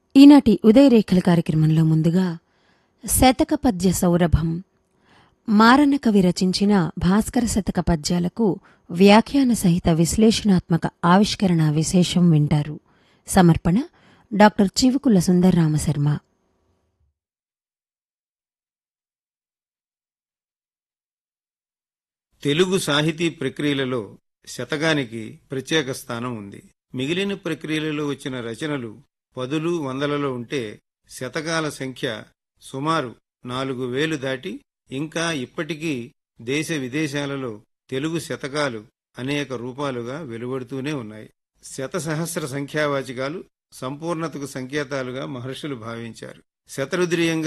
ఈనాటి ఉదయరేఖల కార్యక్రమంలో ముందుగా శతక పద్య సౌరభం మారణ కవి రచించిన భాస్కర శతక పద్యాలకు వ్యాఖ్యాన సహిత విశ్లేషణాత్మక ఆవిష్కరణ విశేషం వింటారు సమర్పణ డాక్టర్ చివుకుల సుందర్రామశర్మ తెలుగు సాహితీ ప్రక్రియలలో శతకానికి ప్రత్యేక స్థానం ఉంది మిగిలిన ప్రక్రియలలో వచ్చిన రచనలు పదులు వందలలో ఉంటే శతకాల సంఖ్య సుమారు నాలుగు వేలు దాటి ఇంకా ఇప్పటికీ దేశ విదేశాలలో తెలుగు శతకాలు అనేక రూపాలుగా వెలువడుతూనే ఉన్నాయి శత సహస్ర సంఖ్యావాచకాలు సంపూర్ణతకు సంకేతాలుగా మహర్షులు భావించారు శతరుద్రీయంగా